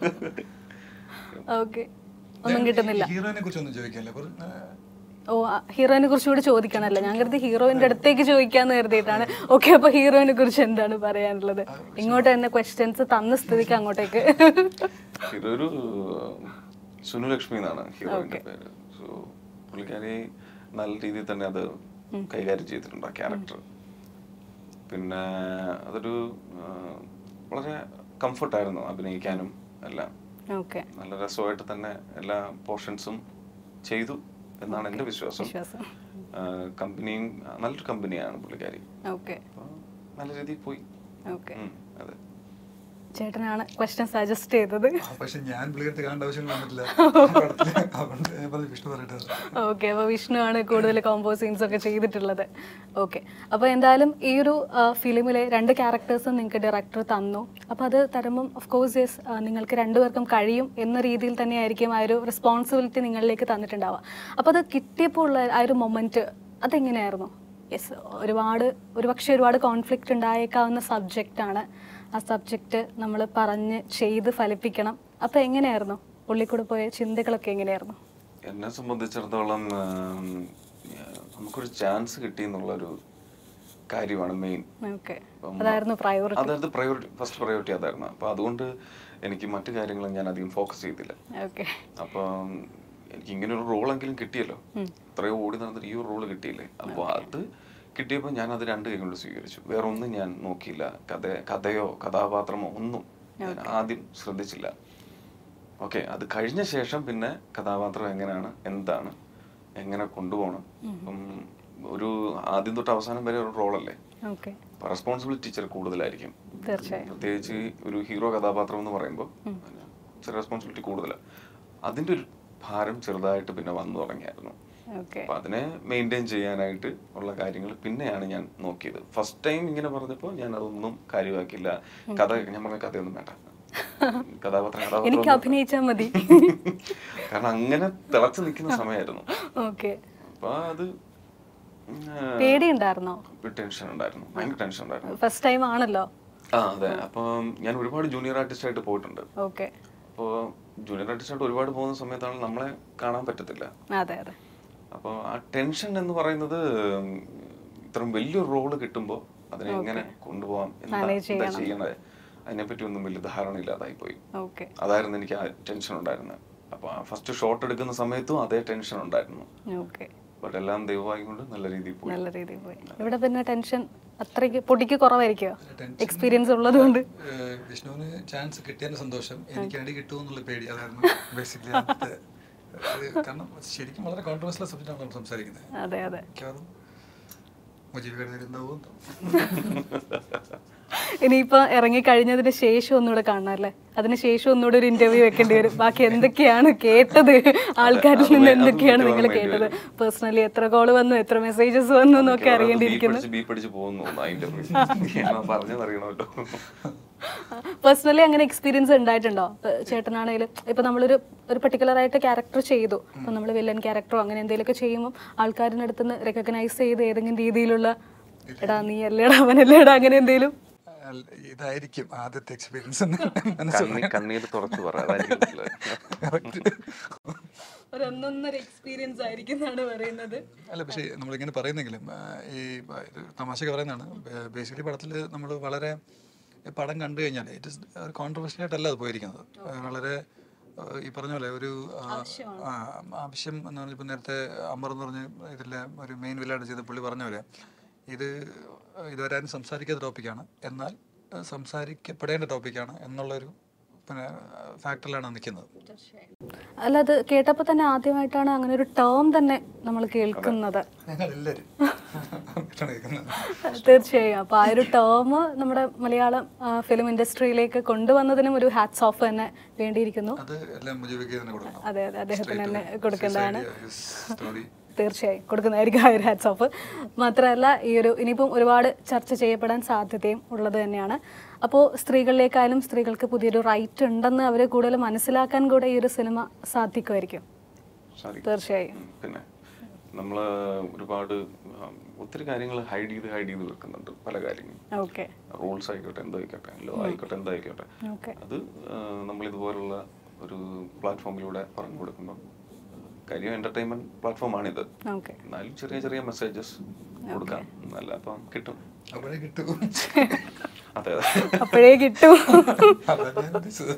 ഓക്കെ ഒന്നും കിട്ടുന്നില്ല ഹീറോയിനെ കുറിച്ച് ഒന്നും ചോദിക്കാല്ലേ അപ്പോൾ, ആ, ഓ ഹീറോയിനെ കുറിച്ച് കൂടി ചോദിക്കണല്ലോ ഞാൻ കരുതി ഹീറോയിന്റെ അടുത്തേക്ക് ചോദിക്കാന്ന് കരുതിയിട്ടാണ് ഓക്കെ അപ്പൊ ഹീറോയിനെ കുറിച്ച് എന്താണ് പറയാനുള്ളത് ഇങ്ങോട്ട് തന്നെ ക്വസ്റ്റ്യൻസ് തന്ന സ്ഥിതിക്ക് അങ്ങോട്ടേക്ക് ഇതൊരു സുനുലക്ഷ്മി എന്നാണ് ഹീറോയിന്റെ പേര് സോ പുള്ളിക്കാരി നല്ല രീതിയിൽ തന്നെ അത് കൈകാര്യം ചെയ്തിട്ടുണ്ട് ആ ക്യാരക്ടർ പിന്നെ അതൊരു ആ, വളരെ കംഫർട്ടായിരുന്നു അഭിനയിക്കാനും എല്ലാം ഓക്കെ നല്ല രസമായിട്ട് തന്നെ എല്ലാ പോർഷൻസും ചെയ്തു എന്നാണ് എൻ്റെ വിശ്വാസം വിശ്വാസം ആ, കമ്പനിയും ആ, നല്ലൊരു കമ്പനിയാണ് പുള്ളിക്കാരി ഓക്കെ അപ്പോൾ നല്ല രീതിയിൽ പോയി ഓക്കെ ഉം, അതെ ചേട്ടനാണ് ക്വസ്റ്റ്യൻ സജസ്റ്റ് ചെയ്തത് ആ, പക്ഷെ ഞാൻ പുള്ളിയെടുത്ത് കാണേണ്ട ആവശ്യം വന്നിട്ടില്ല പടത്തില്. അതുകൊണ്ട് ഞാൻ പറഞ്ഞു വിഷ്ണു പറയട്ടെ ഓക്കെ അപ്പോൾ വിഷ്ണു ആണ് കൂടുതൽ കോമ്പോ സീൻസ് ഒക്കെ ചെയ്തിട്ടുള്ളത് ഓക്കെ അപ്പോൾ എന്തായാലും ഈ ഒരു ഫിലിമിലെ രണ്ട് ക്യാരക്ടേഴ്സും നിങ്ങൾക്ക് ഡയറക്ടർ തന്നു അപ്പോൾ അത് തരുമ്പം ഓഫ് കോഴ്സ് യെസ് നിങ്ങൾക്ക് രണ്ടുപേർക്കും കഴിയും എന്ന രീതിയിൽ തന്നെയായിരിക്കും ആ ഒരു റെസ്പോൺസിബിലിറ്റി നിങ്ങളിലേക്ക് തന്നിട്ടുണ്ടാവുക അപ്പോൾ അത് കിട്ടിയപ്പോൾ ഉള്ള ആ ഒരു മൊമെൻറ്റ് അതെങ്ങനെയായിരുന്നു യെസ് ഒരുപാട് ഒരുപക്ഷെ ഒരുപാട് കോൺഫ്ലിക്റ്റ് ഉണ്ടായേക്കാവുന്ന സബ്ജക്റ്റാണ് ആ സബ്ജക്റ്റ് നമ്മൾ പറഞ്ഞ് ചെയ്ത് ഫലിപ്പിക്കണം അപ്പോൾ എങ്ങനെയായിരുന്നു ഉള്ളിക്കൂടെ പോയ ചിന്തകളൊക്കെ എങ്ങനെയായിരുന്നു എന്നെ സംബന്ധിച്ചിടത്തോളം ആം, നമുക്കൊരു ചാൻസ് കിട്ടി എന്നുള്ളൊരു കാര്യമാണ് മെയിൻ ഓക്കെ അതായിരുന്നു പ്രയോറിറ്റി അതായത് പ്രയോറിറ്റി ഫസ്റ്റ് പ്രയോറിറ്റി അതായിരുന്നു അപ്പോൾ അതുകൊണ്ട് എനിക്ക് മറ്റു കാര്യങ്ങളും ഞാൻ അധികം ഫോക്കസ് ചെയ്തില്ല ഓക്കെ അപ്പം എനിക്ക് ഇങ്ങനെ ഒരു റോളെങ്കിലും കിട്ടിയല്ലോ ഇത്രയോ ഓടി നടന്നിട്ട് ഈ ഒരു റോള് കിട്ടിയില്ലേ അപ്പോൾ അത് കിട്ടിയപ്പോൾ ഞാൻ അത് രണ്ട് കൈ കൊണ്ട് സ്വീകരിച്ചു വേറെ ഒന്നും ഞാൻ നോക്കിയില്ല കഥ കഥയോ കഥാപാത്രമോ ഒന്നും ഞാൻ ആദ്യം ശ്രദ്ധിച്ചില്ല ഓക്കെ അത് കഴിഞ്ഞ ശേഷം പിന്നെ കഥാപാത്രം എങ്ങനെയാണ് എന്താണ് എങ്ങനെ കൊണ്ടുപോകണം അപ്പം ഒരു ആദ്യം തൊട്ട് അവസാനം വരെ ഒരു റോളല്ലേ ഓക്കെ റെസ്പോൺസിബിലിറ്റി ഇച്ചിരി കൂടുതലായിരിക്കും തീർച്ചയായും പ്രത്യേകിച്ച് ഒരു ഹീറോ കഥാപാത്രം എന്ന് പറയുമ്പോൾ ഇച്ചിരി റെസ്പോൺസിബിലിറ്റി കൂടുതലാണ് അതിൻ്റെ ഒരു ഭാരം ചെറുതായിട്ട് പിന്നെ വന്നു തുടങ്ങിയായിരുന്നു ഓക്കെ അപ്പൊ അതിനെ മെയിൻറ്റെയിൻ ചെയ്യാനായിട്ട് ഉള്ള കാര്യങ്ങൾ പിന്നെയാണ് ഞാൻ നോക്കിയത് ഫസ്റ്റ് ടൈം ഇങ്ങനെ പറഞ്ഞപ്പോൾ ഞാൻ അതൊന്നും കാര്യമാക്കില്ല കഥ ഞാൻ പറഞ്ഞ കഥയൊന്നും വേണ്ട കഥാപാത്രം കഥാപാത്രം എനിക്ക് ഒന്നും- അഭിനയിച്ചാൽ മതി കാരണം അങ്ങനെ തിളച്ചു നിൽക്കുന്ന സമയമായിരുന്നു ഓക്കെ അപ്പൊ അത് പേടിയുണ്ടായിരുന്നോ ടെൻഷൻ ഉണ്ടായിരുന്നു ഭയങ്കര ടെൻഷൻ ഉണ്ടായിരുന്നു ഫസ്റ്റ് ടൈം ആണല്ലോ ആ അതെ അപ്പം ഞാൻ ഒരുപാട് ജൂനിയർ ആർട്ടിസ്റ്റ് ആയിട്ട് പോയിട്ടുണ്ട് ഓക്കെ അപ്പോൾ ജൂനിയർ ആർട്ടിസ്റ്റ് ആയിട്ട് ഒരുപാട് പോകുന്ന സമയത്താണ് നമ്മളെ കാണാൻ പറ്റത്തില്ല അതെ അതെ അപ്പോൾ ആ ടെൻഷൻ എന്ന് പറയുന്നത് ഉം, ഇത്രയും വലിയൊരു റോള് കിട്ടുമ്പോൾ അതിനെ എങ്ങനെ കൊണ്ടുപോകാം എന്താ Manage എന്താ ചെയ്യണത് അതിനെപ്പറ്റി ഒന്നും വലിയ ധാരണ ഇല്ലാതായി പോയി ഓക്കെ അതായിരുന്നു എനിക്ക് ആ ടെൻഷൻ ഉണ്ടായിരുന്നത് അപ്പോൾ ഫസ്റ്റ് ഷോട്ട് എടുക്കുന്ന സമയത്തും അതേ ടെൻഷൻ ഉണ്ടായിരുന്നു ഓക്കെ ബട്ട് എല്ലാം ദൈവമായി കൊണ്ട് നല്ല രീതിയിൽ പോയി നല്ല രീതിയിൽ പോയി ഇവിടെ പിന്നെ ടെൻഷൻ അത്രയ്ക്ക് പൊടിക്ക് കുറവായിരിക്കുമോ എക്സ്പീരിയൻസ് ഉള്ളതുകൊണ്ട് ഏഹ് വിഷ്ണുവിന് ചാൻസ് കിട്ടിയതിന്റെ സന്തോഷം എനിക്ക് അടി കിട്ടുമെന്നുള്ള പേടി അതായിരുന്നു ബേസിക്കലി കാരണം ശരിക്കും വളരെ കോൺട്രവേഴ്സ്യൽ സബ്ജക്റ്റാണ് നമ്മൾ സംസാരിക്കുന്നത് അതെ അതെ മിക്കവാറും മുജീബ് കരുതലുണ്ടാവും ഇനിയിപ്പോ ഇറങ്ങി കഴിഞ്ഞതിന് ശേഷം ഒന്നുകൂടെ കാണാല്ലേ അതിന് ശേഷം ഒന്നുകൂടെ ഒരു ഇന്റർവ്യൂ വെക്കേണ്ടി വരും ബാക്കി എന്തൊക്കെയാണ് കേട്ടത് ആൾക്കാരിൽ അത് നിന്ന് വേ- അത് എന്തൊക്കെയാണ് നിങ്ങൾ വേണ്ടി കേട്ടത് പേഴ്സണലി എത്ര കോള് വന്നു എത്ര മെസ്സേജസ് വന്നു എന്നൊക്കെ അറിയേണ്ടിയിരിക്കുന്നു ബീ പഠിച്ച് പോകുന്നു അതിന്റെ പറഞ്ഞതറിയണമല്ലോ പേഴ്സണലി അങ്ങനെ എക്സ്പീരിയൻസ് ഉണ്ടായിട്ടുണ്ടോ ഇപ്പൊ ചേട്ടനാണെങ്കിലും ഇപ്പൊ നമ്മളൊരു ഒരു പെർട്ടിക്കുലർ ആയിട്ട് ക്യാരക്ടർ ചെയ്തു അപ്പൊ നമ്മൾ വില്ലൻ ക്യാരക്ടറോ അങ്ങനെ എന്തെങ്കിലുമൊക്കെ ചെയ്യുമ്പോൾ ആൾക്കാരിൻ്റെ അടുത്ത് നിന്ന് റെക്കഗ്നൈസ് ചെയ്ത് ഏതെങ്കിലും രീതിയിലുള്ള എടാ നീ അല്ലേടാ അവനല്ലേടാ അങ്ങനെ എന്തെങ്കിലും അല്ല, ഇതായിരിക്കും ആദ്യത്തെ എക്സ്പീരിയൻസ് കണ്ണീ കണ്ണീര് തുറച്ചു പറ അതായിരിക്കും നല്ലത്. ഒരു ഒന്നൊന്നര എക്സ്പീരിയൻസ് ആയിരിക്കും എന്നാണ് പറയുന്നത് അല്ല പക്ഷേ നമ്മളിങ്ങനെ പറയുന്നെങ്കിലും ആ, ഈ ബ- ഇത് തമാശക്ക് പറയുന്നതാണ് ബേസിക്കലി പടത്തിൽ നമ്മൾ വളരെ ഈ പടം കണ്ടു കഴിഞ്ഞാൽ ഇറ്റ് ഇസ് ഒരു കോൺട്രവേഴ്ഷ്യൽ ആയിട്ടല്ല അത് പോയിരിക്കുന്നത് ആ, വളരെ ആ, ഈ പറഞ്ഞ പോലെ ഒരു ആ, ആ, ആവശ്യം എന്ന് പറഞ്ഞാൽ ഇപ്പം നേരത്തെ അമർ എന്ന് പറഞ്ഞ ഇതിലെ ഒരു മെയിൻ വില്ലായിട്ട് ചെയ്ത പുള്ളി പറഞ്ഞ പോലെ ഇത് ഇതുവരെ ആരും സംസാരിക്കാത്ത ടോപ്പിക്കാണ് എന്നാൽ ആ, സംസാരിക്കപ്പെടേണ്ട ടോപ്പിക്കാണ് എന്നുള്ളൊരു പിന്നെ ഫാക്ടറിലാണ് നിൽക്കുന്നത് അല്ല അത് കേട്ടപ്പോൾ തന്നെ ആദ്യമായിട്ടാണ് അങ്ങനെ ഒരു ടേം തന്നെ നമ്മൾ കേൾക്കുന്നത് ഞങ്ങളെല്ലാവരും കേൾക്കുന്നത് തീർച്ചയായും അപ്പൊ ആ ഒരു ടേം നമ്മുടെ മലയാളം ഫിലിം ഇൻഡസ്ട്രിയിലേക്ക് കൊണ്ടുവന്നതിനും ഒരു ഹാറ്റ്സ് ഓഫ് തന്നെ വേണ്ടിയിരിക്കുന്നു അത് എല്ലാം മുജീബിക്ക് തന്നെ കൊടുക്കണം അതെ അതെ അദ്ദേഹത്തിന് തന്നെ കൊടുക്കേണ്ടതാണ് സ്റ്റോറി തീർച്ചയായും കൊടുക്കുന്നതായിരിക്കും ആ ഒരു ഹാറ്റ്സ് ഓഫ് മാത്രമല്ല ഈ ഒരു ഇനിയിപ്പം ഒരുപാട് ചർച്ച ചെയ്യപ്പെടാൻ സാധ്യതയും ഉള്ളത് തന്നെയാണ് അപ്പോൾ സ്ത്രീകളിലേക്കായാലും സ്ത്രീകൾക്ക് പുതിയൊരു റൈറ്റ് ഉണ്ടെന്ന് അവർ കൂടുതൽ മനസ്സിലാക്കാൻ കൂടെ ഈ ഒരു സിനിമ സാധിക്കുമായിരിക്കും സാധിക്കും. തീർച്ചയായും ഉം, പിന്നെ നമ്മള് ഒരുപാട് ഉം, ഒത്തിരി കാര്യങ്ങൾ ഹൈഡ് ചെയ്ത് ഹൈഡ് ചെയ്ത് വെക്കുന്നുണ്ട് പല കാര്യങ്ങളും ഓക്കെ റൂൾസ് ആയിക്കോട്ടെ എന്തോ ആയിക്കോട്ടെ ലോ ആയിക്കോട്ടെ എന്തോ ആയിക്കോട്ടെ ഓക്കെ അത് നമ്മൾ ഇതുപോലുള്ള ഒരു പ്ലാറ്റ്ഫോമിലൂടെ പറഞ്ഞു കൊടുക്കുമ്പോൾ കാര്യം എന്റർടൈൻമെന്റ് പ്ലാറ്റ്ഫോമാണിത് ഓക്കെ എന്നാലും ചെറിയ ചെറിയ മെസ്സേജസ് കൊടുക്കാം നല്ല അപ്പം കിട്ടും അപ്പോഴേ കിട്ടൂ അതെ അപ്പോഴേ കിട്ടൂ അതാ ഞാൻ ഉദ്ദേശിച്ചത്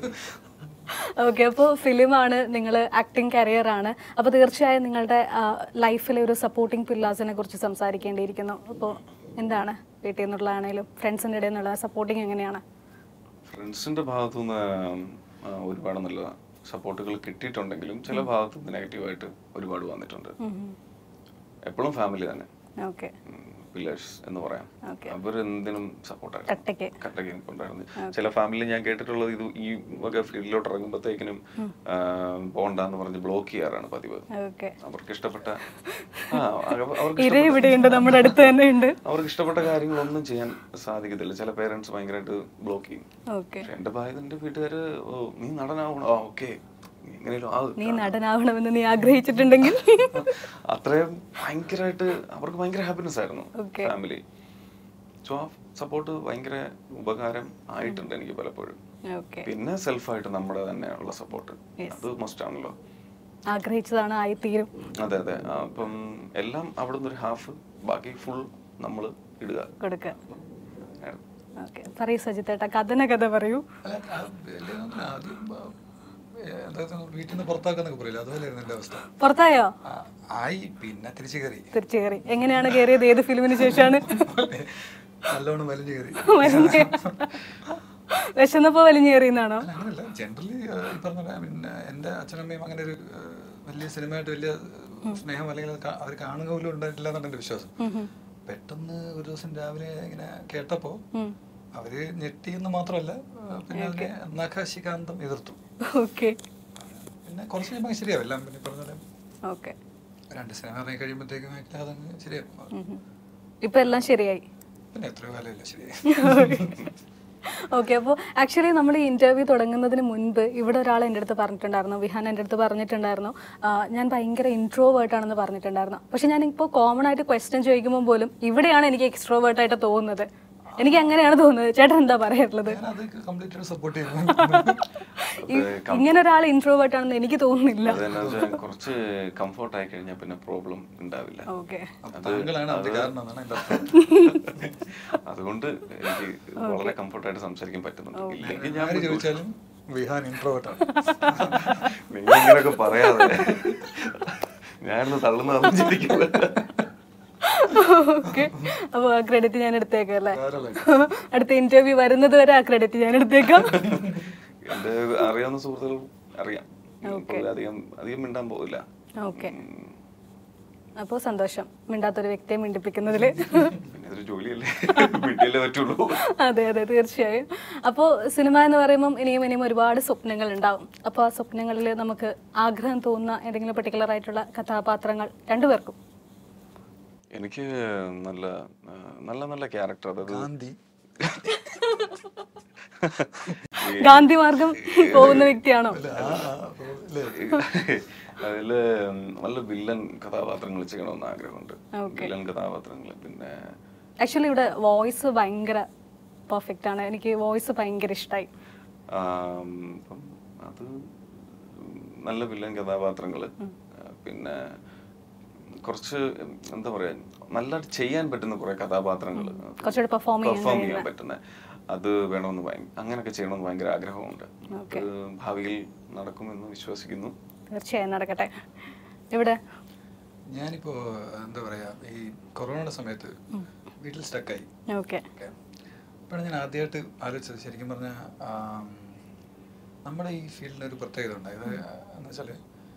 ഓക്കെ അപ്പോൾ ഫിലിമാണ് നിങ്ങൾ ആക്ടിങ് കരിയറാണ് അപ്പോൾ തീർച്ചയായും നിങ്ങളുടെ ലൈഫിലെ ഒരു സപ്പോർട്ടിംഗ് പില്ലേഴ്സിനെ കുറിച്ച് സംസാരിക്കേണ്ടിയിരിക്കുന്നു അപ്പോൾ എന്താണ് വീട്ടിൽ നിന്നുള്ളതാണേലും ഫ്രണ്ട്സിൻ്റെ ഇടയിൽ നിന്നുള്ള സപ്പോർട്ടിങ് എങ്ങനെയാണ് ഫ്രണ്ട്സിന്റെ ഭാഗത്തുനിന്ന് ആ, ഒരുപാട് നല്ല സപ്പോർട്ടുകൾ കിട്ടിയിട്ടുണ്ടെങ്കിലും ചില ഭാഗത്തു നിന്ന് നെഗറ്റീവായിട്ട് ഒരുപാട് വന്നിട്ടുണ്ട് എപ്പോഴും ഫാമിലി തന്നെ ഓക്കെ പില്ലേഴ്സ് എന്ന് പറയാം Okay. അവരെന്തിനും സപ്പോർട്ടായിരുന്നു കട്ടയ്ക്ക് കട്ടയ്ക്ക് ഉണ്ടായിരുന്നു ചില ഫാമിലി ഞാൻ കേട്ടിട്ടുള്ളത് ഇത് ഈ വക ഫീൽഡിലോട്ട് ഇറങ്ങുമ്പോഴത്തേക്കിനും പോണ്ടെന്ന് പറഞ്ഞ് ബ്ലോക്ക് ചെയ്യാറാണ് പതിവ് ഓക്കെ അവർക്ക് ഇഷ്ടപ്പെട്ട ആ അവ- അവർക്ക് ഇര ഇവിടെയുണ്ട് നമ്മുടെ അടുത്ത് തന്നെ ഉണ്ട് അവർക്ക് ഇഷ്ടപ്പെട്ട കാര്യങ്ങളൊന്നും ചെയ്യാൻ സാധിക്കത്തില്ല ചില പേരൻസ് ഭയങ്കരമായിട്ട് ബ്ലോക്ക് ചെയ്യും ഓക്കെ പക്ഷെ എന്റെ ഭാഗത്ത് എന്റെ വീട്ടുകാര് ഓ നീ നടനാവണം ആ ഓക്കെ എങ്ങനെയും ആ നീ നടനാവണമെന്ന് നീ ആഗ്രഹിച്ചിട്ടുണ്ടെങ്കിൽ അത്രയും ഭയങ്കരമായിട്ട് അവർക്ക് ഭയങ്കര ഹാപ്പിനെസ് ആയിരുന്നു Okay. ഫാമിലി സോ ആ സപ്പോർട്ട് ഭയങ്കര ഉപകാരം ആയിട്ടുണ്ട് എനിക്ക് പലപ്പോഴും ഓക്കെ പിന്നെ സെൽഫായിട്ട് നമ്മുടെ തന്നെയുള്ള സപ്പോർട്ട് അത് മസ്റ്റ് ആണല്ലോ ആഗ്രഹിച്ചതാണ് ആയി തീരും അതെ അതെ ആ, അപ്പം എല്ലാം അവിടെ നിന്ന് ഒരു ഹാഫ് ബാക്കി ഫുൾ നമ്മൾ ഇടുക കൊടുക്കുക ഓക്കെ പറയൂ സജിത്തേട്ടാ കഥന കഥ പറയൂ അല്ല, ആ, വലിയ ഒന്നുമില്ല. ആദ്യം ആ, ഏ, അതായത് വീട്ടിൽ നിന്ന് പുറത്താക്കുന്നൊക്കെ പറയില്ല അതുപോലെയായിരുന്നു എൻ്റെ അവസ്ഥ പുറത്തായോ ആ, ആയി പിന്നെ തിരിച്ചു കയറി തിരിച്ചു കയറി എങ്ങനെയാണ് കയറിയത് ഏത് ഫിലിമിന് ശേഷമാണ് നല്ലോണം വലിഞ്ഞു കയറി വലിഞ്ഞ് വിശന്നപ്പോ വലിഞ്ഞു കയറിയെന്നാണോ അല്ല, അങ്ങനെയല്ല ജനറലി ഈ പറഞ്ഞ പോലെ പിന്നെ എൻ്റെ അച്ഛനമ്മയും അങ്ങനെ ഒരു ആ, വലിയ സിനിമയായിട്ട് വലിയ സ്നേഹം അല്ലെങ്കിൽ അത് കാ- അവർ കാണുക പോലും ഉണ്ടായിട്ടില്ല എന്നാണ് എൻ്റെ വിശ്വാസം പെട്ടെന്ന് ഒരു ദിവസം രാവിലെ ഇങ്ങനെ കേട്ടപ്പോൾ അവര് ഞെട്ടിയെന്ന് മാത്രമല്ല ആ, പിന്നെ അതിനെ നഖശികാന്തം എതിർത്തു ഓക്കെ പിന്നെ കുറച്ച് കഴിയുമ്പോൾ ശരിയാവും എല്ലാം പിന്നെ ഈ പറഞ്ഞ പോലെ ഓക്കെ രണ്ട് സിനിമ ഇറങ്ങി കഴിയുമ്പോഴത്തേക്കും ആക്ച്വലി അതങ്ങ് ശരിയാവും ഇപ്പൊ എല്ലാം ശരിയായി പിന്നെ എത്രയോ കാലമില്ല ശരിയായി ഓക്കെ അപ്പോൾ ആക്ച്വലി നമ്മൾ ഈ ഇന്റർവ്യൂ തുടങ്ങുന്നതിന് മുൻപ് ഇവിടെ ഒരാൾ എൻ്റെ അടുത്ത് പറഞ്ഞിട്ടുണ്ടായിരുന്നു വിഹാൻ എൻ്റെ അടുത്ത് പറഞ്ഞിട്ടുണ്ടായിരുന്നു ആ, ഞാൻ ഭയങ്കര ഇൻട്രോവേർട്ട് ആണെന്ന് പറഞ്ഞിട്ടുണ്ടായിരുന്നു പക്ഷെ ഞാൻ ഇപ്പോൾ കോമൺ ആയിട്ട് ക്വസ്റ്റ്യൻ ചോദിക്കുമ്പോൾ പോലും ഇവിടെയാണ് എനിക്ക് എക്സ്ട്രോവേർട്ട് ആയിട്ട് തോന്നുന്നത് എനിക്ക് അങ്ങനെയാണ് തോന്നുന്നത് ചേട്ടൻ എന്താ പറയാറുള്ളത് ഞാൻ അത് കംപ്ലീറ്റ് സപ്പോർട്ട് ചെയ്യുന്നു ഈ- ഇങ്ങനെ ഒരാൾ ഇൻട്രോവേർട്ട് ആണെന്ന് എനിക്ക് തോന്നുന്നില്ല അതെന്നാ വെച്ചാൽ കുറച്ച് കംഫർട്ട് ആയി കഴിഞ്ഞാൽ പിന്നെ പ്രോബ്ലം ഉണ്ടാവില്ല ഓക്കെ താങ്കളാണ് അത് കാരണം എന്നാണ് എൻ്റെ അർത്ഥം അതുകൊണ്ട് എനിക്ക് വളരെ കംഫർട്ടായിട്ട് സംസാരിക്കാൻ പറ്റുന്നുണ്ട് ഇല്ലെങ്കിൽ ഞാൻ ആര് ചോദിച്ചാലും വിഹാൻ ഇൻട്രോവേർട്ടാണ് നിങ്ങൾ ഇങ്ങനെയൊക്കെ പറയാതെ ഞാനിന്ന് തള്ളുന്നതെന്ന് ചിന്തിക്കുന്നത് ഓക്കെ അപ്പോൾ ആ ക്രെഡിറ്റ് ഞാൻ എടുത്തേക്കാം അല്ലേ ധാരാളം അടുത്ത ഇന്റർവ്യൂ വരുന്നത് വരെ ആ ക്രെഡിറ്റ് ഞാൻ എടുത്തേക്കാം എന്റെ അറിയാവുന്ന സുഹൃത്തുക്കൾ അറിയാം അപ്പോൾ അധികം അധികം മിണ്ടാൻ പോകില്ല ഓക്കെ അപ്പോൾ സന്തോഷം മിണ്ടാത്തൊരു വ്യക്തിയെ മിണ്ടിപ്പിക്കുന്നതിൽ പിന്നെ ഇതൊരു ജോലിയല്ലേ വീട്ടിലേ പറ്റുള്ളൂ അതെ അതെ തീർച്ചയായും അപ്പോൾ സിനിമ എന്ന് പറയുമ്പം ഇനിയും ഇനിയും ഒരുപാട് സ്വപ്നങ്ങൾ ഉണ്ടാവും അപ്പോൾ ആ സ്വപ്നങ്ങളിൽ നമുക്ക് ആഗ്രഹം തോന്നുന്ന ഏതെങ്കിലും പെർട്ടിക്കുലർ ആയിട്ടുള്ള കഥാപാത്രങ്ങൾ രണ്ടുപേർക്കും എനിക്ക് നല്ല ആ, നല്ല നല്ല ക്യാരക്ടർ അതായത് ഗാന്ധി ഗാന്ധി മാർഗം പോകുന്ന വ്യക്തിയാണോ അല്ല, ആ, ആ, അപ്പൊ, അല്ലേ? അതില് നല്ല വില്ലൻ കഥാപാത്രങ്ങൾ ചെയ്യണമെന്ന് ആഗ്രഹമുണ്ട് Okay. വില്ലൻ കഥാപാത്രങ്ങൾ പിന്നെ ആക്ച്വലി ഇവിടെ വോയിസ് ഭയങ്കര പെർഫെക്റ്റ് ആണ് എനിക്ക് വോയിസ് ഭയങ്കര ഇഷ്ടമായി ആം, ഇപ്പം അത് നല്ല വില്ലൻ കഥാപാത്രങ്ങൾ പിന്നെ കുറച്ച് എന്താ പറയാ നല്ല ചെയ്യാൻ പറ്റുന്ന കുറെ കഥാപാത്രങ്ങൾ കുറച്ചുകൂടി perform ചെയ്യാൻ പെർഫോം ചെയ്യാൻ പറ്റുന്ന അത് വേണമെന്ന് ഭയ- അങ്ങനെയൊക്കെ ചെയ്യണമെന്ന് ഭയങ്കര ആഗ്രഹമുണ്ട് അത് ഭാവിയിൽ നടക്കുമെന്ന് വിശ്വസിക്കുന്നു തീർച്ചയായും നടക്കട്ടെ ഇവിടെ ഞാനിപ്പോ എന്താ പറയാ ഈ കൊറോണയുടെ സമയത്ത് വീട്ടിൽ സ്റ്റക്കായി ഓക്കെ ഓക്കെ അപ്പോഴാണ് ഞാൻ ആദ്യമായിട്ട് ആലോചിച്ചത് ശരിക്കും പറഞ്ഞാൽ നമ്മുടെ ഈ ഫീൽഡിന് ഒരു പ്രത്യേകത ഉണ്ട് ഇത് എന്ന് വെച്ചാൽ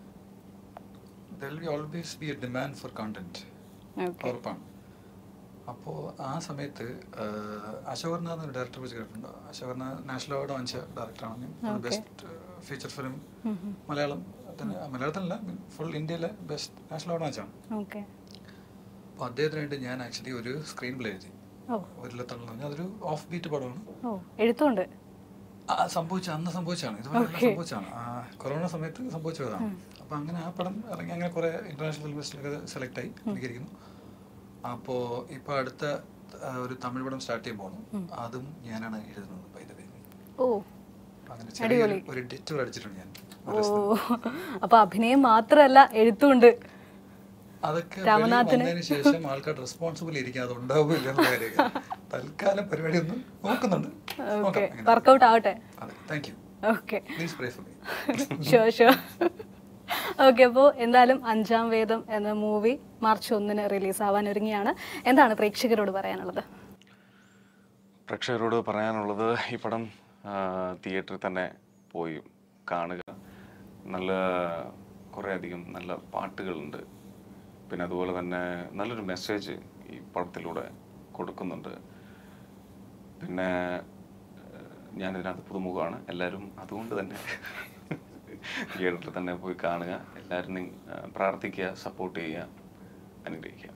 there will always be a demand for content okay ഉറപ്പാണ് അപ്പോൾ ആ സമയത്ത് അശോകർനാഥ് എന്ന ഡയറക്ടർ വെച്ച് കേട്ടിട്ടുണ്ടോ അശോകർനാഥ് നാഷണൽ അവാർഡ് വാങ്ങിച്ച ഡയറക്ടറാണ് ബെസ്റ്റ് ഫീച്ചർ ഫിലിം മലയാളം തന്നെ മലയാളത്തിലല്ല ഫുൾ ഇന്ത്യയിലെ ബെസ്റ്റ് നാഷണൽ അവാർഡ് വാങ്ങിച്ചാണ് ഓക്കെ അപ്പോൾ അദ്ദേഹത്തിന് വേണ്ടി ഞാൻ ആക്ച്വലി ഒരു സ്ക്രീൻ പ്ലേ എഴുതി ഓ ഒരു തള്ളം പറഞ്ഞാൽ അതൊരു ഓഫ് ബീറ്റ് പടമാണ് ഓ എഴുത്തുണ്ട് ആ സംഭവിച്ച അന്ന് സംഭവിച്ചാണ് ഇതുപോലെ സംഭവിച്ചാണ് ആ, കൊറോണ സമയത്ത് സംഭവിച്ചതാണ് അപ്പൊ അങ്ങനെ ആ പടം ഇറങ്ങി അങ്ങനെ കുറെ ഇന്റർനാഷണൽ ഫിലിം ഫെസ്റ്റിലൊക്കെ സെലക്ട് ആയി എനിക്കിരിക്കുന്നു അപ്പോൾ ഇപ്പൊ അടുത്ത ആ, ഒരു തമിഴ് പടം സ്റ്റാർട്ട് ചെയ്യാൻ പോകണം അതും ഞാനാണ് എഴുതുന്നത് by the way. ഓ അങ്ങനെ ചെറിയൊരു ഒരു ഡിറ്റർ അടിച്ചിട്ടുണ്ട് ഞാൻ ഓ അപ്പൊ അഭിനയം മാത്രമല്ല എഴുത്തുണ്ട് അതൊക്കെ വെളിയിൽ വന്നതിന് ശേഷം ആൾക്കാർ റെസ്പോൺസിബിൾ ഇരിക്കും അത് ഉണ്ടാവില്ല എന്നുള്ള കാര്യമൊക്കെ തൽക്കാലം പരിപാടി ഒന്ന് നോക്കുന്നുണ്ട് ഓക്കെ നോക്കാം എങ്ങനെ. വർക്കൗട്ട് ആവട്ടെ അതെ thank you okay please pray for me sure sure okay അപ്പോൾ എന്തായാലും അഞ്ചാം വേദം എന്ന മൂവി മാർച്ച് ഒന്നിന് റിലീസ് ആവാൻ ഒരുങ്ങിയാണ് എന്താണ് പ്രേക്ഷകരോട് പറയാനുള്ളത് പ്രേക്ഷകരോട് പറയാനുള്ളത് ഈ പടം തിയേറ്ററിൽ തന്നെ പോയി കാണുക നല്ല കുറേ അധികം നല്ല പാട്ടുകളുണ്ട് പിന്നെ അതുപോലെ തന്നെ നല്ലൊരു മെസ്സേജ് ഈ പടത്തിലൂടെ കൊടുക്കുന്നുണ്ട് പിന്നെ ഏഹ്, ഞാനിതിനകത്ത് പുതുമുഖമാണ് എല്ലാവരും അതുകൊണ്ട് തന്നെ തിയേറ്ററിൽ തന്നെ പോയി കാണുക എല്ലാവരും നി- ഏഹ്, പ്രാർത്ഥിക്കുക സപ്പോർട്ട് ചെയ്യുക അനുഗ്രഹിക്കുക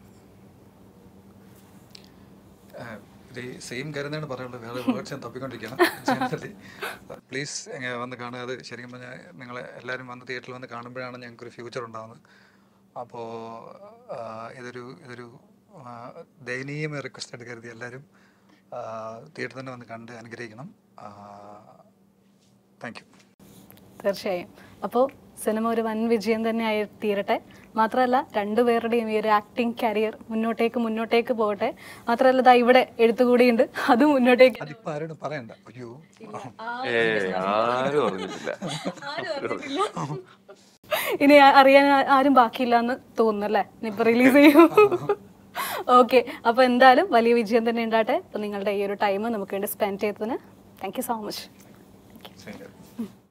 ഇത് സെയിം കാര്യം തന്നെയാണ് പറയാനുള്ളത് വേറെ വേർഡ്സ് ഞാൻ തപ്പിക്കൊണ്ടിരിക്കുകയാണ് പ്ലീസ് വന്ന് കാണുക അത് ശരിക്കും പറഞ്ഞാൽ നിങ്ങളെ എല്ലാവരും വന്ന് തിയേറ്ററിൽ വന്ന് കാണുമ്പോഴാണ് ഞങ്ങൾക്കൊരു ഫ്യൂച്ചർ ഉണ്ടാകുന്നത് അപ്പോൾ ഇതൊരു ഇതൊരു ആ, ദയനീയമായ റിക്വസ്റ്റ് ആയിട്ട് കരുതി എല്ലാവരും തിയേറ്ററിൽ തന്നെ വന്ന് കണ്ട് അനുഗ്രഹിക്കണം താങ്ക് യു തീർച്ചയായും അപ്പോൾ സിനിമ ഒരു വൻ വിജയം തന്നെ ആയി തീരട്ടെ മാത്രമല്ല രണ്ടുപേരുടെയും ഈ ഒരു ആക്ടിങ് കരിയർ മുന്നോട്ടേക്ക് മുന്നോട്ടേക്ക് പോകട്ടെ മാത്രമല്ല ദാ ഇവിടെ എഴുത്തുകൂടിയുണ്ട് അത് മുന്നോട്ടേക്ക് അതിപ്പോൾ ആരോടും പറയണ്ട അയ്യോ ഏ ആരും അറിഞ്ഞിട്ടില്ല ഇനി ആ- അറിയാൻ ആ- ആരും ബാക്കിയില്ല എന്ന് തോന്നുന്നു അല്ലേ ഇനിയിപ്പോൾ റിലീസ് ചെയ്യും ഓക്കെ അപ്പോൾ എന്തായാലും വലിയ വിജയം തന്നെ ഉണ്ടാട്ടെ അപ്പോൾ നിങ്ങളുടെ ഈ ഒരു ടൈം നമുക്ക് വേണ്ടി സ്പെൻഡ് ചെയ്തതിന് താങ്ക് യു സോ മച്ച് ശരി